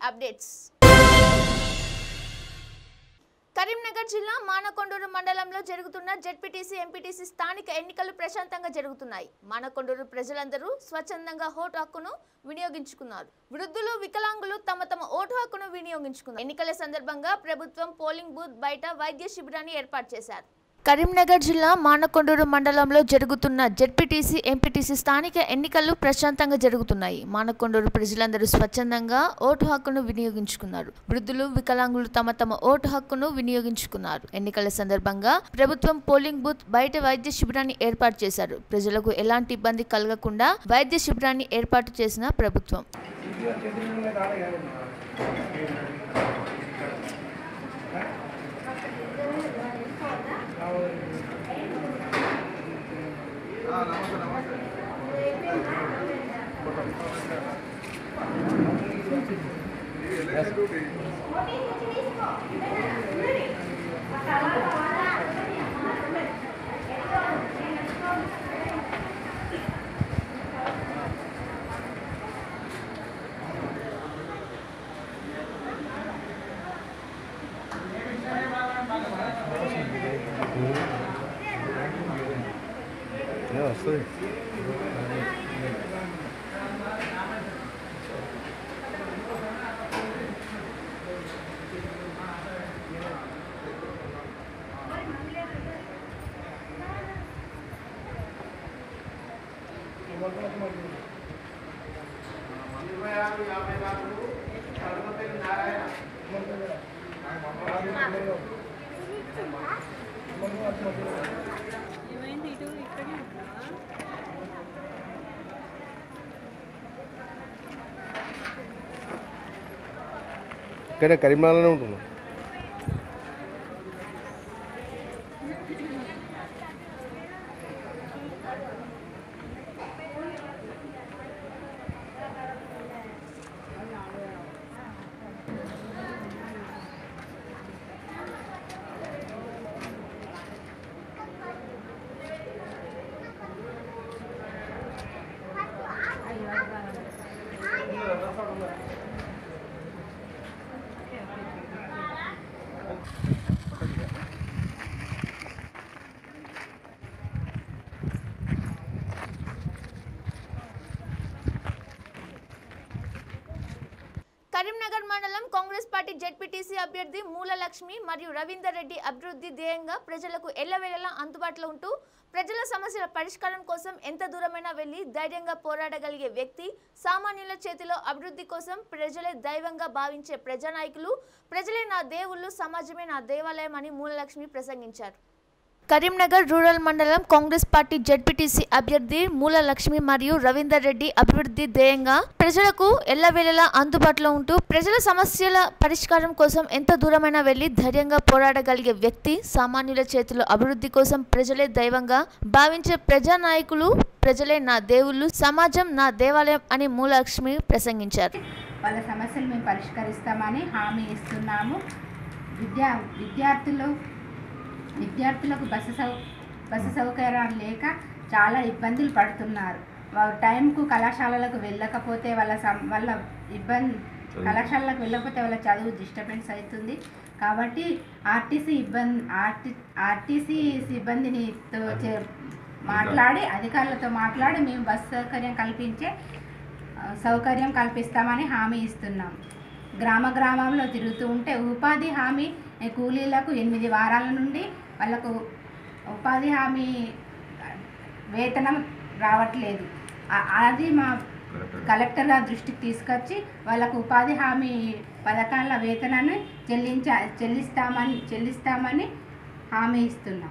Updates Karimnagar జిల్లా మానకొండూరు మండలంలో జరుగుతున్న జెడ్పీటీసీ ఎంపీటీసీ స్థానిక ఎన్నికలు ప్రశాంతంగా జరుగుతున్నాయి మానకొండూరు ప్రజలందరూ స్వచ్ఛందంగా ఓటు హక్కును వినియోగించుకున్నారు వృద్ధులు వికలాంగులు తమ తమ ఓటు హక్కును వినియోగించుకున్నారు ఎన్నికల సందర్భంగా ప్రభుత్వం పోలింగ్ బూత్ బయట వైద్య శిబిరాన్ని ఏర్పాటు చేశారు కరీంనగర్ జిల్లా మానకొండూరు మండలంలో జరుగుతున్న జెడ్పీటీసీ ఎంపీటీసీ స్థానిక ఎన్నికలు ప్రశాంతంగా జరుగుతున్నాయి మానకొండూరు ప్రజలందరూ స్వచ్ఛందంగా ఓటు హక్కును వినియోగించుకున్నారు వృద్ధులు వికలాంగులు తమ తమ ఓటు హక్కును వినియోగించుకున్నారు ఎన్నికల సందర్భంగా ప్రభుత్వం పోలింగ్ బూత్ బయట వైద్య శిబిరాన్ని ఏర్పాటు చేశారు ప్రజలకు ఎలాంటి ఇబ్బంది కలగకుండా వైద్య శిబిరాన్ని ఏర్పాటు చేసిన ప్రభుత్వం వస్తుంది ఏమైంది ఇటు ఇక్కడే ఉంటున్నావా ఇక్కడ కరీంనగర్లోనే ఉంటున్నాం కరీంనగర్ మండలం కాంగ్రెస్ పార్టీ జెడ్పీటీసీ అభ్యర్థి మూల లక్ష్మి మరియు రవీందర్ రెడ్డి అభివృద్ధి ధ్యేయంగా ప్రజలకు ఎల్లవేళలా అందుబాటులో ఉంటూ ప్రజల సమస్యల పరిష్కారం కోసం ఎంత దూరమైనా వెళ్లి ధైర్యంగా పోరాడగలిగే వ్యక్తి సామాన్యుల చేతిలో అభివృద్ధి కోసం ప్రజలే దైవంగా భావించే ప్రజానాయకులు ప్రజలే నా దేవుళ్ళు సమాజమే నా దేవాలయం అని మూలలక్ష్మి ప్రసంగించారు కరీంనగర్ రూరల్ మండలం కాంగ్రెస్ పార్టీ జడ్పీటీసీ అభ్యర్థి మూల లక్ష్మి మరియు రవీందర్ రెడ్డి అభివృద్ధి ధ్యేయంగా ప్రజలకు ఎల్లవేళలా అందుబాటులో ఉంటూ ప్రజల సమస్యల పరిష్కారం కోసం ఎంత దూరమైనా వెళ్లి ధైర్యంగా పోరాడగలిగే వ్యక్తి సామాన్యుల చేతిలో అభివృద్ధి కోసం ప్రజలే దైవంగా భావించే ప్రజానాయకులు ప్రజలే నా దేవుళ్ళు సమాజం నా దేవాలయం అని మూల లక్ష్మి ప్రసంగించారు వాళ్ళ సమస్యలు మేము పరిష్కరిస్తామని హామీ ఇస్తున్నాము విద్యా విద్యార్థులు విద్యార్థులకు బస్సు సౌ బస్సు సౌకర్యాలు లేక చాలా ఇబ్బందులు పడుతున్నారు వారు టైంకు కళాశాలలకు వెళ్ళకపోతే వాళ్ళ సం వాళ్ళ ఇబ్బంది కళాశాలలకు వెళ్ళకపోతే వాళ్ళ చదువు డిస్టర్బెన్స్ అవుతుంది కాబట్టి ఆర్టీసీ ఇబ్బంది ఆర్టీ ఆర్టీసీ సిబ్బందిని తో చే- మాట్లాడి అధికారులతో మాట్లాడి మేము బస్సు సౌకర్యం కల్పించే ఆ, సౌకర్యం కల్పిస్తామని హామీ ఇస్తున్నాం గ్రామ గ్రామంలో తిరుగుతూ ఉంటే ఉపాధి హామీ ఏ, కూలీలకు ఎనిమిది వారాల నుండి వాళ్ళకు ఉపాధి హామీ వేతనం రావట్లేదు ఆ- అది మా కలెక్టర్ గారి దృష్టికి తీసుకొచ్చి వాళ్ళకు ఉపాధి హామీ పథకాల వేతనాన్ని చెల్లించ చెల్లిస్తామని చెల్లిస్తామని హామీ ఇస్తున్నాం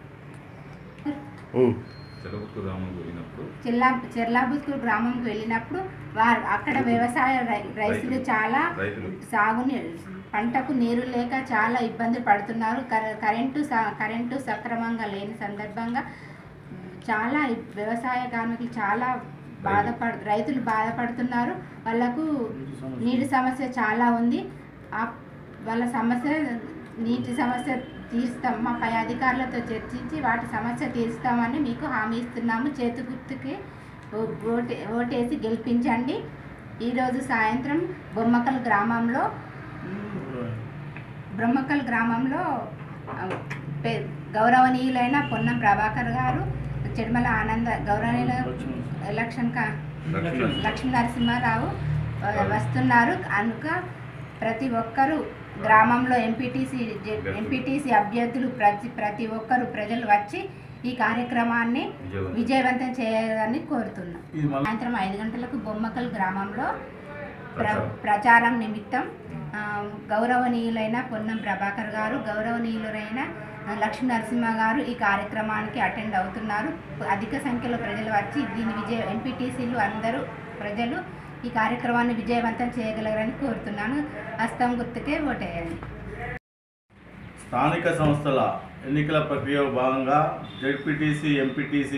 చెలవుకు రాముకు వెళ్ళినప్పుడు చెల్లా చెర్లాబుత్తూరు గ్రామంకి వెళ్ళినప్పుడు వారు అక్కడ వ్యవసాయ రై- రైతులు చాలా రైతులు సాగు పంటకు నీరు లేక చాలా ఇబ్బంది పడుతున్నారు కర- కరెంటు స- కరెంటు సక్రమంగా లేని సందర్భంగా చాలా ఇబ్- వ్యవసాయ కార్మికులు చాలా బాధపడు రైతులు బాధపడుతున్నారు వాళ్ళకు నీటి సమస్య చాలా ఉంది ఆ వాళ్ళ సమస్య నీటి సమస్య తీరుస్తాం మా పై అధికారులతో చర్చించి వాటి సమస్య తీరుస్తామని మీకు హామీ ఇస్తున్నాము చేతి గుర్తుకి ఓ- ఓటే ఓటేసి గెలిపించండి ఈరోజు సాయంత్రం బొమ్మకల్ గ్రామంలో మ్, బ్రహ్మకల్ గ్రామంలో ఆ, పె- గౌరవనీయులైన పొన్నం ప్రభాకర్ గారు చెడుమల ఆనంద గౌరవనీయుల ఎలక్షన్ కా లక్ష్మణ్ లక్ష్మీ నరసింహారావు ఆ, వస్తున్నారు కనుక ప్రతి ఒక్కరూ గ్రామంలో ఎంపీటీసీ ఎంపీటీసీ అభ్యర్థులు ప్రతి ప్రతి ఒక్కరు ప్రజలు వచ్చి ఈ కార్యక్రమాన్ని విజయవంతం. విజయవంతం చేయాలని కోరుతున్నాం ఇది మళ్ళీ సాయంత్రం ఐదు గంటలకు బొమ్మకల్ గ్రామంలో ప్ర ప్రచారం. ప్రచారం నిమిత్తం ఆ, గౌరవనీయులైన పొన్నం ప్రభాకర్ గారు గౌరవనీయులైన ఆ, లక్ష్మీ నరసింహ గారు ఈ కార్యక్రమానికి అటెండ్ అవుతున్నారు అధిక సంఖ్యలో ప్రజలు వచ్చి దీని విజయ ఎంపీటీసీలు అందరూ ప్రజలు ఈ కార్యక్రమాన్ని విజయవంతం చేయగలరని కోరుతున్నాను హస్తం గుర్తుకే ఓటేయండి స్థానిక సంస్థల ఎన్నికల ప్రక్రియలో భాగంగా జెడ్పీటీసీ ఎంపీటీసీ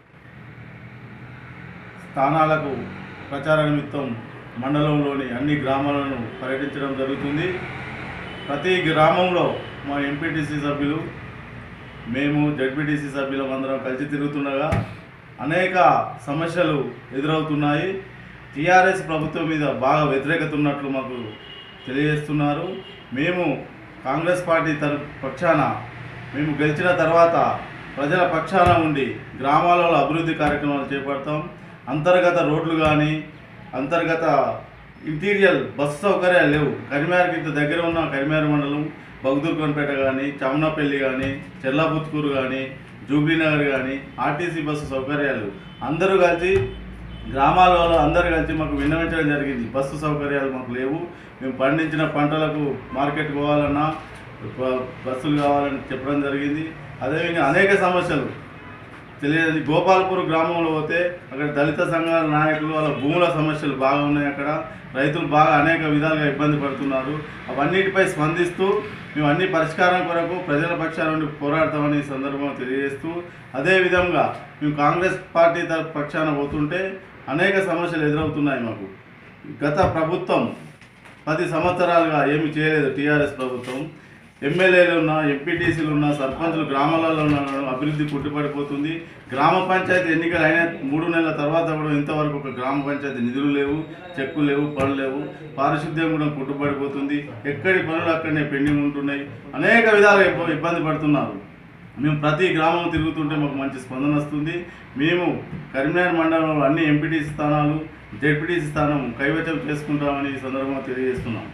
స్థానాలకు ప్రచార నిమిత్తం మండలంలోని అన్ని గ్రామాలను పర్యటించడం జరుగుతుంది ప్రతి గ్రామంలో మా ఎంపీటీసీ సభ్యులు మేము జడ్పీటీసీ సభ్యులం అందరం కలిసి తిరుగుతుండగా అనేక సమస్యలు ఎదురవుతున్నాయి టీఆర్ఎస్ ప్రభుత్వం మీద బాగా వ్యతిరేకత ఉన్నట్లు మాకు తెలియజేస్తున్నారు మేము కాంగ్రెస్ పార్టీ తర పక్షాన మేము గెలిచిన తర్వాత ప్రజల పక్షాన ఉండి గ్రామాలలో అభివృద్ధి కార్యక్రమాలు చేపడతాం అంతర్గత రోడ్లు కానీ అంతర్గత ఇంటీరియల్ బస్సు సౌకర్యాలు లేవు కరిమేరకి ఇంత దగ్గర ఉన్న కరిమేర మండలం బగ్దూర్కొనపేట కానీ చమనపల్లి కానీ చెర్లాపుత్కూరు కానీ జూబ్లీనగర్ కానీ ఆర్టీసీ బస్సు సౌకర్యాలు అందరూ కలిసి గ్రామాలలో అందరూ కలిసి మాకు విన్నవించడం జరిగింది బస్సు సౌకర్యాలు మాకు లేవు మేము పండించిన పంటలకు మార్కెట్ పోవాలన్నా బ- బస్సులు కావాలని చెప్పడం జరిగింది అదేవిధంగా అనేక సమస్యలు తెలియదు గోపాల్పూర్ గ్రామంలో పోతే అక్కడ దళిత సంఘాల నాయకులు వాళ్ళ భూముల సమస్యలు బాగా ఉన్నాయి అక్కడ రైతులు బాగా అనేక విధాలుగా ఇబ్బంది పడుతున్నారు అవన్నిటిపై స్పందిస్తూ మేము అన్ని పరిష్కారం కొరకు ప్రజల పక్షాల నుండి పోరాడతామని ఈ సందర్భంగా తెలియజేస్తూ అదేవిధంగా మేము కాంగ్రెస్ పార్టీ తరఫు పక్షాన పోతుంటే అనేక సమస్యలు ఎదురవుతున్నాయి మాకు గత ప్రభుత్వం పది సంవత్సరాలుగా ఏమి చేయలేదు టీఆర్ఎస్ ప్రభుత్వం ఎమ్మెల్యేలు ఉన్న ఎంపీటీసీలు ఉన్న సర్పంచులు గ్రామాలలో ఉన్న అభివృద్ధి కుట్టుపడిపోతుంది గ్రామ పంచాయతీ ఎన్నికలు అయిన మూడు నెలల తర్వాత కూడా ఇంతవరకు ఒక గ్రామ పంచాయతీ నిధులు లేవు చెక్కులు లేవు పనులు లేవు పారిశుద్ధ్యం కూడా కుట్టుపడిపోతుంది ఎక్కడి పనులు అక్కడనే పెండింగ్ ఉంటున్నాయి అనేక విధాలుగా ఇబ్బ- ఇబ్బంది పడుతున్నారు మేము ప్రతి గ్రామం తిరుగుతుంటే మాకు మంచి స్పందన వస్తుంది మేము కరీంనగర్ మండలంలో అన్ని ఎంపీటీసీ స్థానాలు జెడ్పీటీసీ స్థానం కైవచం చేసుకుంటామని ఈ సందర్భంగా తెలియజేస్తున్నాం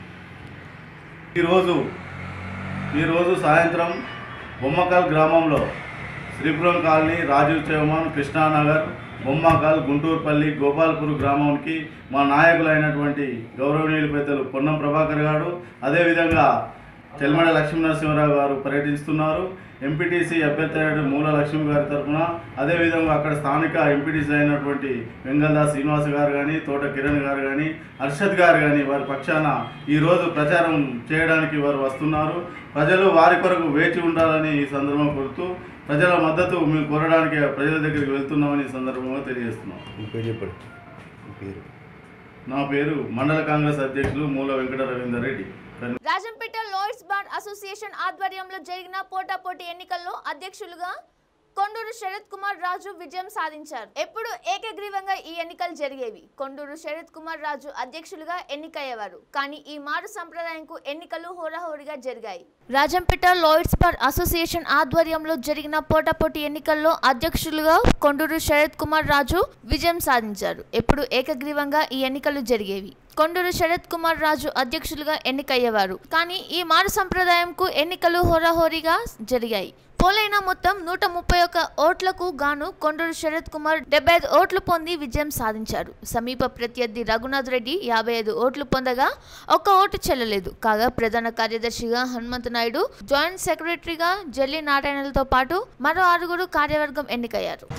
ఈరోజు ఈరోజు సాయంత్రం బొమ్మకల్ గ్రామంలో శ్రీపురం కాలనీ రాజీవ్ చౌహాన్ కృష్ణానగర్ బొమ్మకల్ గుంటూరుపల్లి గోపాల్పూర్ గ్రామానికి మా నాయకులైనటువంటి గౌరవనీయులు పెద్దలు పొన్నం ప్రభాకర్ గారు అదేవిధంగా చెల్మడ లక్ష్మీనరసింహరావు గారు పర్యటిస్తున్నారు ఎంపీటీసీ అభ్యర్థి అయిన మూల లక్ష్మి గారి తరఫున అదేవిధంగా అక్కడ స్థానిక ఎంపీటీసీ అయినటువంటి వెంగళదాస్ శ్రీనివాస్ గారు కానీ తోట కిరణ్ గారు కానీ హర్షద్ గారు కానీ వారి పక్షాన ఈరోజు ప్రచారం చేయడానికి వారు వస్తున్నారు ప్రజలు వారి కొరకు వేచి ఉండాలని ఈ సందర్భంగా కోరుతూ ప్రజల మద్దతు మేము కోరడానికి ప్రజల దగ్గరికి వెళ్తున్నామని ఈ సందర్భంగా తెలియజేస్తున్నాం మీ పేరు చెప్పండి మీ పేరు నా పేరు మండల కాంగ్రెస్ అధ్యక్షులు Moola Venkata Ravinder Reddy Rajampet lawyers bar association ఆధ్వర్యంలో జరిగిన పోటాపోటీ ఎన్నికల్లో అధ్యక్షులుగా కొండూరు శరత్ కుమార్ రాజు విజయం సాధించారు ఎప్పుడు ఏకగ్రీవంగా ఈ ఎన్నికలు జరిగేవి కొండూరు శరత్ కుమార్ రాజు అధ్యక్షులుగా ఎన్నికయ్యేవారు కానీ ఈ మారు సంప్రదాయంకు ఎన్నికలు హోరాహోరీగా జరిగాయి రాజంపేట లాయర్స్ బార్ అసోసియేషన్ ఆధ్వర్యంలో జరిగిన పోటాపోటీ ఎన్నికల్లో అధ్యక్షులుగా కొండూరు శరత్ కుమార్ రాజు విజయం సాధించారు ఎప్పుడు ఏకగ్రీవంగా ఈ ఎన్నికలు జరిగేవి కొండూరు శరత్ కుమార్ రాజు అధ్యక్షులుగా ఎన్నికయ్యేవారు కానీ ఈ మారు సంప్రదాయంకు ఎన్నికలు హోరాహోరీగా జరిగాయి పోలైన మొత్తం నూట ముప్పై ఒక్క ఓట్లకు గాను కొండూరు శరత్ కుమార్ డెబ్బై ఐదు ఓట్లు పొంది విజయం సాధించారు సమీప ప్రత్యర్థి రఘునాథ్ రెడ్డి యాభై ఐదు ఓట్లు పొందగా ఒక్క ఓటు చెల్లలేదు కాగా ప్రధాన కార్యదర్శిగా హనుమంత్ నాయుడు జాయింట్ సెక్రటరీగా జల్లి నారాయణలతో పాటు మరో ఆరుగురు కార్యవర్గం ఎన్నికయ్యారు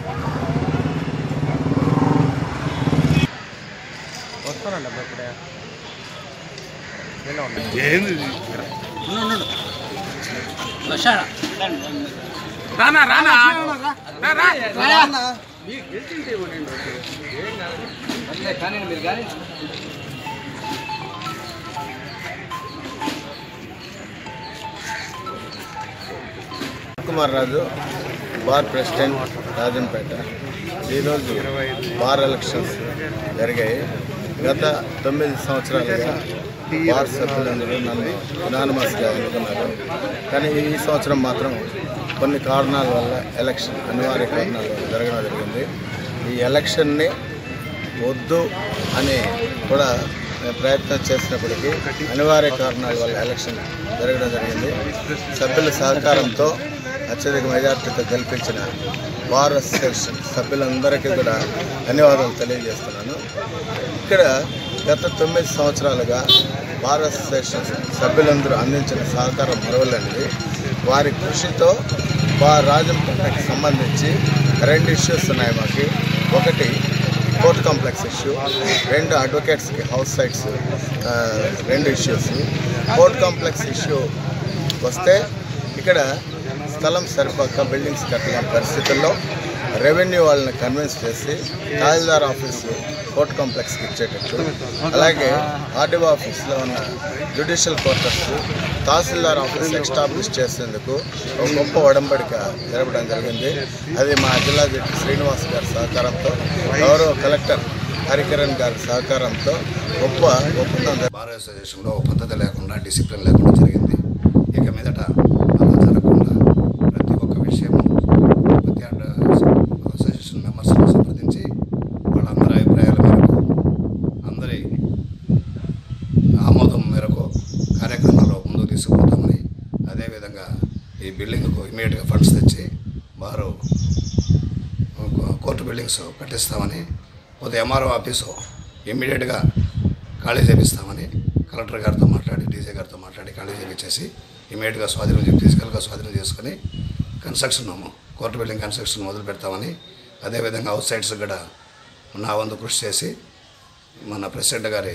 వస్తానండి అబ్బా ఇప్పుడే ఏంది ఇది? కుమార్ రాజు బార్ ప్రెసిడెంట్ రాజంపేట ఈరోజు బార్ ఎలక్షన్స్ జరిగాయి గత తొమ్మిది సంవత్సరాలుగా బార్ సభ్యులందరూ నన్ను యునానిమస్గా ఎన్నుకున్నారు కానీ ఈ సంవత్సరం మాత్రం కొన్ని కారణాల వల్ల ఎలక్షన్ అనివార్య కారణాల వల్ల జరగడం జరిగింది ఈ ఎలక్షన్ని వద్దు అని కూడా మేము ప్రయత్నం చేసినప్పటికీ అనివార్య కారణాల వల్ల ఎలక్షన్ జరగడం జరిగింది సభ్యుల సహకారంతో అత్యధిక మెజార్టీతో గెలిపించిన బార్ అసోసియేషన్ సభ్యులందరికీ కూడా ధన్యవాదాలు తెలియజేస్తున్నాను ఇక్కడ గత తొమ్మిది సంవత్సరాలుగా బార్ అసోసియేషన్ సభ్యులందరూ అందించిన సహకారం మరవలేనిది వారి కృషితో వా రాజంపేటకి సంబంధించి రెండు ఇష్యూస్ ఉన్నాయి మాకు ఒకటి కోర్ట్ కాంప్లెక్స్ ఇష్యూ రెండు అడ్వకేట్స్కి హౌస్ సైట్స్ ఆ, రెండు ఇష్యూస్ కోర్ట్ కాంప్లెక్స్ ఇష్యూ వస్తే ఇక్కడ స్థలం సరిపోక బిల్డింగ్స్ కట్టలేని పరిస్థితుల్లో రెవెన్యూ వాళ్ళని కన్విన్స్ చేసి తహసీల్దార్ ఆఫీసు కోర్ట్ కాంప్లెక్స్కి ఇచ్చేటట్టు అలాగే ఆర్డీఓ ఆఫీస్లో ఉన్న judicial quarters tahsildar office establish చేసేందుకు ఒక గొప్ప ఒడంబడిక జరపడం జరిగింది అది మా జిల్లా జడ్జి శ్రీనివాస్ గారి సహకారంతో గౌరవ కలెక్టర్ హరికిరణ్ గారి సహకారంతో గొప్ప ఒప్పందం జరిగింది. బార్ అసోసియేషన్లో ఒక పద్ధతి లేకుండా డిసిప్లిన్ లేకుండా జరిగింది ఇక మీదట అలా జరగకుండా ప్రతి ఒక్క విషయం ప్రతి అడ్డ అసోసియేషన్ మెంబర్స్ని సంప్రదించి వాళ్ళందరి అభిప్రాయాల మేరకు అందరి ఆమోదం మేరకు కార్యక్రమాలు ముందుకు తీసుకుపోతామని అదేవిధంగా ఈ బిల్డింగ్కు ఇమీడియట్గా ఫండ్స్ తెచ్చి వారు కోర్టు బిల్డింగ్స్ కట్టిస్తామని పోతే ఎంఆర్ఓ ఆఫీసు ఇమ్మీడియట్గా ఖాళీ చేపిస్తామని కలెక్టర్ గారితో మాట్లాడి డీజీ గారితో మాట్లాడి ఖాళీ చేపించేసి ఇమీడియట్గా స్వాధీనం చెప్పి ఫిజికల్గా స్వాధీనం చేసుకొని కన్స్ట్రక్షన్ కోర్టు బిల్డింగ్ కన్స్ట్రక్షన్ మొదలు పెడతామని అదేవిధంగా అవుట్ సైడ్స్ కూడా నా వంతు కృషి చేసి మన ప్రెసిడెంట్ గారి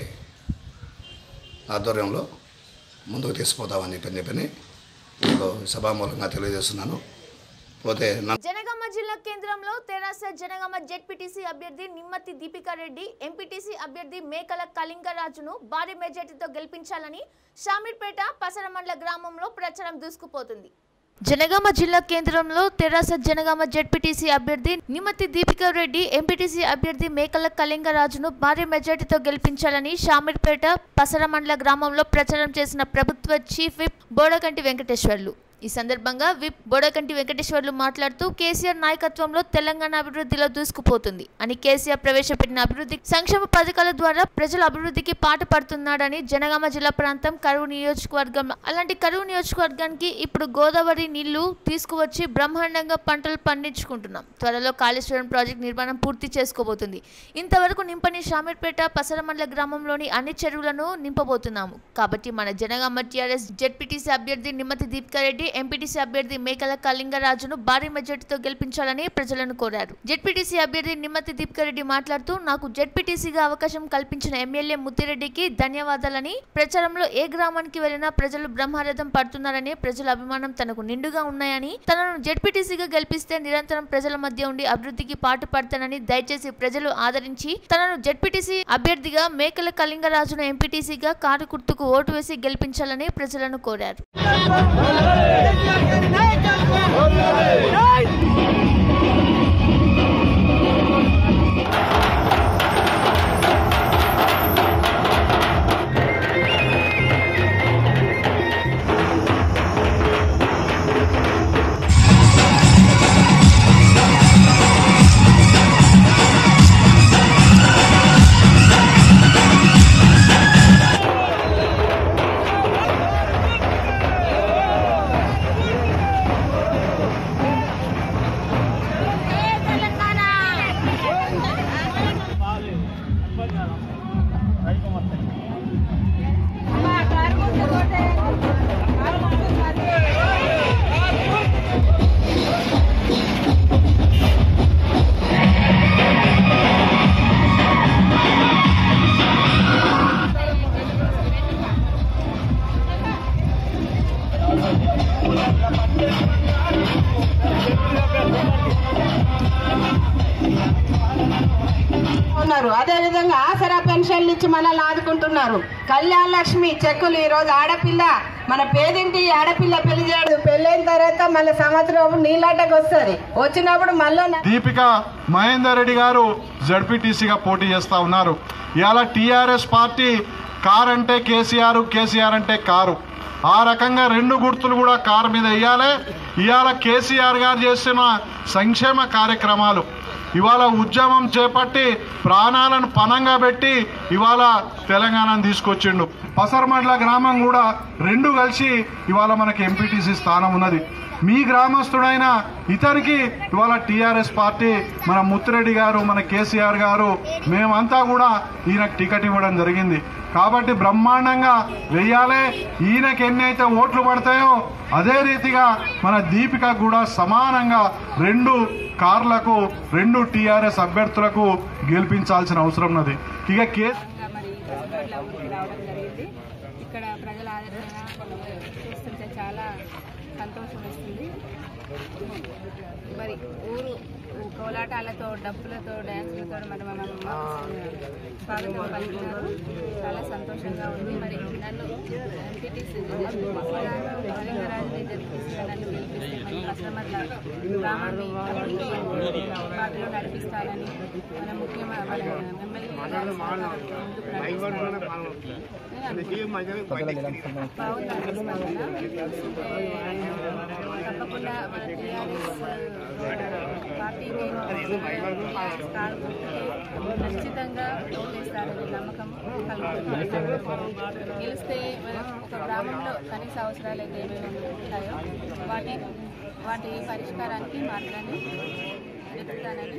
ఆధ్వర్యంలో ముందుకు తీసుకుపోతామని చెప్పని చెప్పని మీకు సభామూలంగా తెలియజేస్తున్నాను పోతే నా జనగామ జిల్లా కేంద్రంలో తెరాస జనగామ జెడ్పీటీసీ అభ్యర్థి నిమ్మతి దీపికా రెడ్డి ఎంపీటీసీ అభ్యర్థి మేకల కళింగరాజును భారీ మెజార్టీతో గెలిపించాలని షామీర్పేట పసరమండల గ్రామంలో ప్రచారం దూసుకుపోతుంది జనగామ జిల్లా కేంద్రంలో తెరాస జనగామ జెడ్పీటీసీ అభ్యర్థి నిమ్మతి దీపికా రెడ్డి ఎంపీటీసీ అభ్యర్థి మేకల కళింగరాజును భారీ మెజార్టీతో గెలిపించాలని షామీర్పేట పసరమండల గ్రామంలో ప్రచారం చేసిన ప్రభుత్వ చీఫ్ విప్ బోడకంటి వెంకటేశ్వర్లు ఈ సందర్భంగా విప్ బోడకంటి వెంకటేశ్వర్లు మాట్లాడుతూ కేసీఆర్ నాయకత్వంలో తెలంగాణ అభివృద్ధిలో దూసుకుపోతుంది అని కేసీఆర్ ప్రవేశపెట్టిన అభివృద్ధి సంక్షేమ పథకాల ద్వారా ప్రజల అభివృద్ధికి పాట పడుతున్నాడని జనగామ జిల్లా ప్రాంతం కరువు నియోజకవర్గం అలాంటి కరువు నియోజకవర్గానికి ఇప్పుడు గోదావరి నీళ్లు తీసుకువచ్చి బ్రహ్మాండంగా పంటలు పండించుకుంటున్నాం త్వరలో కాళేశ్వరం ప్రాజెక్ట్ నిర్మాణం పూర్తి చేసుకోబోతుంది ఇంతవరకు నింపని షామీర్పేట పసరమండల గ్రామంలోని అన్ని చెరువులను నింపబోతున్నాము కాబట్టి మన జనగామ టీఆర్ఎస్ జెడ్పీటీసీ అభ్యర్థి నిమ్మతి దీప్కారెడ్డి ఎంపీటీసీ అభ్యర్థి మేకల కళింగరాజును భారీ మెజార్టీతో గెలిపించాలని ప్రజలను కోరారు జెడ్పీటీసీ అభ్యర్థి నిమ్మతి దీప్కారెడ్డి మాట్లాడుతూ నాకు జెడ్పీటీసీగా అవకాశం కల్పించిన ఎమ్మెల్యే ముత్తిరెడ్డికి ధన్యవాదాలని ప్రచారంలో ఏ గ్రామానికి వెళ్లినా ప్రజలు బ్రహ్మరథం పడుతున్నారని ప్రజల అభిమానం తనకు నిండుగా ఉన్నాయని తనను జెడ్పీటీసీగా గెలిపిస్తే నిరంతరం ప్రజల మధ్య ఉండి అభివృద్ధికి పాటు పడతానని దయచేసి ప్రజలు ఆదరించి తనను జెడ్పీటీసీ అభ్యర్థిగా మేకల కళింగరాజును ఎంపీటీసీగా కారు గుర్తుకు ఓటు వేసి గెలిపించాలని ప్రజలను కోరారు ఉన్నారు అదే విధంగా ఆసరా పెన్షన్లు ఇచ్చి మనల్ని ఆదుకుంటున్నారు కళ్యాణ లక్ష్మి చెక్కులు ఈ రోజు ఆడపిల్ల మన పేదింటి ఆడపిల్ల పెళ్లి చేయడు పెళ్ళైన తర్వాత మళ్ళీ సంవత్సరం నీళ్ళాటకు వస్తుంది వచ్చినప్పుడు మళ్ళీ దీపిక మహేందర్ రెడ్డి గారు జడ్పీటీసీగా పోటీ చేస్తూ ఉన్నారు ఇవాళ టీఆర్ఎస్ పార్టీ కార్ అంటే కేసీఆర్ కేసీఆర్ అంటే కారు ఆ రకంగా రెండు గుర్తులు కూడా కారు మీద వేయాలి ఇవాళ కేసీఆర్ గారు చేసిన సంక్షేమ కార్యక్రమాలు ఇవాళ ఉద్యమం చేపట్టి ప్రాణాలను పణంగా పెట్టి ఇవాళ తెలంగాణను తీసుకొచ్చిండు పసరమడ్ల గ్రామం కూడా రెండు కలిసి ఇవాళ మనకి ఎంపీటీసీ స్థానం ఉన్నది మీ గ్రామస్తుడైన ఇతనికి ఇవాళ టీఆర్ఎస్ పార్టీ మన ముత్తిరెడ్డి గారు మన కేసీఆర్ గారు మేమంతా కూడా ఈయనకు టికెట్ ఇవ్వడం జరిగింది కాబట్టి బ్రహ్మాండంగా వెయ్యాలి ఈయనకి ఎన్నైతే ఓట్లు పడతాయో అదే రీతిగా మన దీపిక కూడా సమానంగా రెండు కార్లకు రెండు టీఆర్ఎస్ అభ్యర్థులకు గెలిపించాల్సిన అవసరం ఉన్నది ఇక కే మరి ప్రజల ఊరికి రావడం జరిగింది ఇక్కడ ప్రజల ఆదరణ చూస్తుంటే చాలా సంతోషం వేస్తుంది మరి ఊరు కోలాటాలతో డప్పులతో డ్యాన్సులతో మరి మన స్వాగతం పలికినారు చాలా సంతోషంగా ఉంది మరి నన్ను ఎంపీటీసీ రవీంద్రరాజుని జరిపిస్తే నన్ను గెలిపిస్తే మరి కస్టమర్ల గ్రామాన్ని అభివృద్ధి బాటలో నడిపిస్తానని మన ముఖ్యమైన మన ఎమ్మెల్యే గారి సహకారంతో ముందుకు నడిపిస్తానని బాగుంది అనిపిస్తుంది తప్పకుండా మన టీఆర్ఎస్ పార్టీకి టీఆర్ఎస్ కార్డు గుర్తుకే ఖచ్చితంగా ఓటేస్తారని నమ్మకం కలుగుతుంది గెలిస్తే మన ఒక గ్రామంలో కనీస అవసరాలు అయితే ఏమేమి ఉంటాయో వాటి వాటి పరిష్కారానికి మార్గాన్ని వెతుకుతానని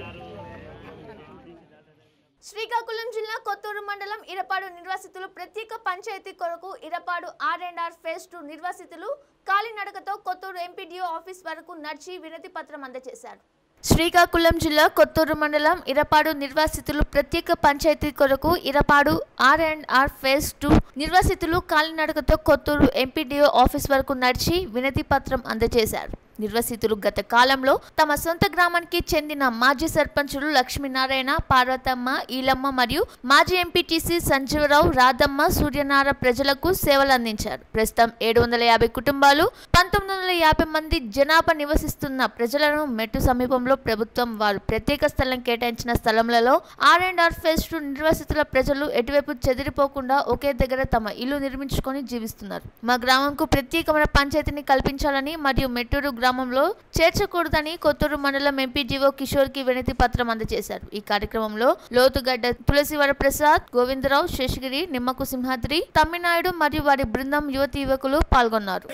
శ్రీకాకుళం జిల్లా కొత్తూరు మండలం ఇరపాడు నిర్వాసితులు ప్రత్యేక పంచాయతీ కొరకు Irapadu R and R phase two నిర్వాసితులు కాలినడకతో కొత్తూరు ఎంపీడీఓ ఆఫీస్ వరకు నడిచి వినతి పత్రం అందజేశారు శ్రీకాకుళం జిల్లా కొత్తూరు మండలం ఇరపాడు నిర్వాసితులు ప్రత్యేక పంచాయతీ కొరకు Irapadu R and R phase two నిర్వాసితులు కాలినడకతో కొత్తూరు ఎంపీడీఓ ఆఫీస్ వరకు నడిచి వినతి పత్రం అందజేశారు నిర్వసితులు గత కాలంలో తమ సొంత గ్రామానికి చెందిన మాజీ సర్పంచులు లక్ష్మీనారాయణ పార్వతమ్మ ఈలమ్మ మరియు మాజీ ఎంపీటీసీ సంజీవరావు రాధమ్మ సూర్యనార ప్రజలకు సేవలు అందించారు ప్రస్తుతం ఏడు వందల యాభై కుటుంబాలు పంతొమ్మిది వందల యాభై మంది జనాభా నివసిస్తున్న ప్రజలను మెట్టు సమీపంలో ప్రభుత్వం వారు ప్రత్యేక స్థలం కేటాయించిన స్థలములలో R and R phase two నిర్వాసితుల ప్రజలు ఎటువైపు చెదిరిపోకుండా ఒకే దగ్గర తమ ఇల్లు నిర్మించుకొని జీవిస్తున్నారు మా గ్రామంకు ప్రత్యేకమైన పంచాయతీని కల్పించాలని మరియు మెట్టూరు గ్రామంలో చేర్చకూడదని కొత్తూరు మండలం ఎంపీ జీవో కిషోర్ కి వినతి పత్రం అందజేశారు ఈ కార్యక్రమంలో లోతుగడ్డ తులసి వరప్రసాద్ గోవిందరావు శేషగిరి నిమ్మకు సింహాద్రి తమ్మినాయుడు మరియు వారి బృందం యువతి యువకులు పాల్గొన్నారు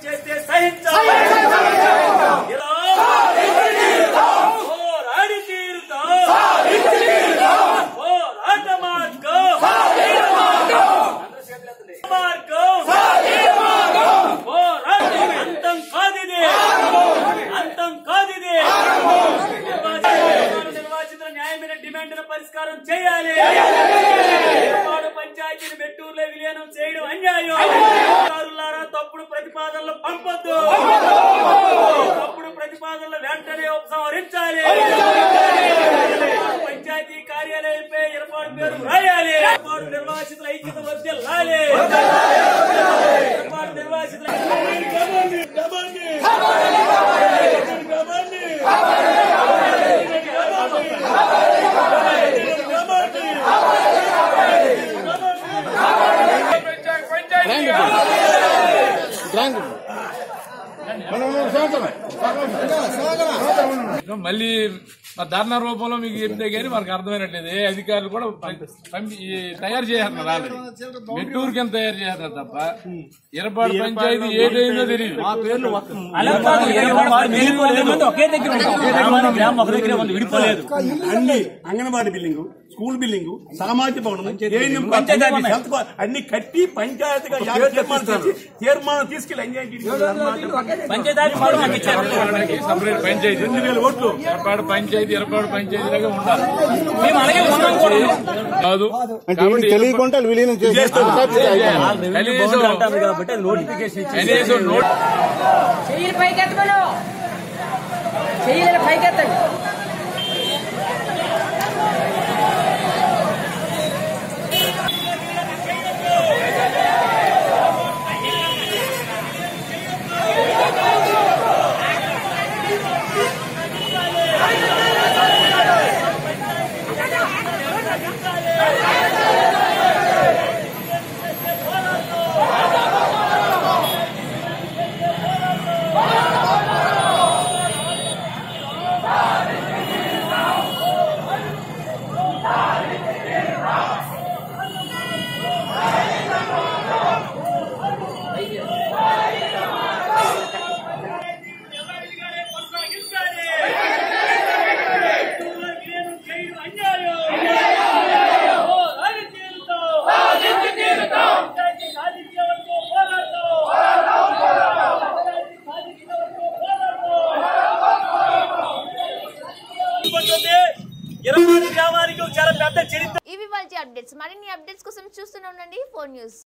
అంతం కాదిది అంతం కాదిది నిర్వాచితుల న్యాయమైన డిమాండ్ పరిష్కారం చేయాలి ఏర్పాటు పంచాయతీని మెట్టూరులో విలీనం చేయడం అన్యాయం అధికారులారా తప్పుడు ప్రతిపాదనలు పంపొద్దు తప్పుడు ప్రతిపాదనలు వెంటనే ఉపసంహరించాలి పంచాయతీ కార్యాలయంపై ఏర్పాటు పేరు రాయాలి ఏర్పాటు నిర్వాసితుల ఐక్యత వర్దిల్లాలి ఏర్పాటు నిర్వాసితుల మళ్ళీ మా ధర్నా రూపంలో మీకు చెప్తే గానీ మనకు అర్థమైనట్లేదు ఏ అధికారులు కూడా పం- పంపి ఈ తయారు చేస్తున్నారు ఆల్రెడీ మెట్టూరు కింద తయారు చేస్తున్నారు తప్ప ఇరపాడు పంచాయతీ ఏదైందో తెలియదు అలా కాదు, ఇరవై వారు మీరు పది మంది ఒకే దగ్గర ఉంటాం. గ్రామాన్ని గ్రామం ఒక దగ్గరే ఉంది, విడిపోలేదు. అన్ని అంగన్వాడీ బిల్డింగ్ స్కూల్ బిల్డింగ్ సామాజిక భవనం ANM panchayat office. Health co- అన్ని కట్టి పంచాయతీగా యాభై తీర్మానం చేసి తీర్మానం తీసుకెళ్లి ఎంజాయ్ పంచాయతీ ఆఫీస్ కూడా మాకు ఇచ్చారు. సపరేట్ పంచాయతీ రెండు వేల ఓట్లు ఇరపాడు పంచాయతీ ఇరపాడు పంచాయతీ లాగా ఉండాలి మేము అలాగే ఉన్నాం కూడా. కాదు తెలియకుండా విలీనం కనీసం అంటారు కాబట్టి అది నోటిఫికేషన్ ఇచ్చి కనీసం నోట్ చెయ్యిలు పైకెత్తమను చెయ్యిలు పైకెత్తండి అప్డేట్స్ మరిన్ని అప్డేట్స్ కోసం చూస్తూనే ఉండండి ఫోన్ న్యూస్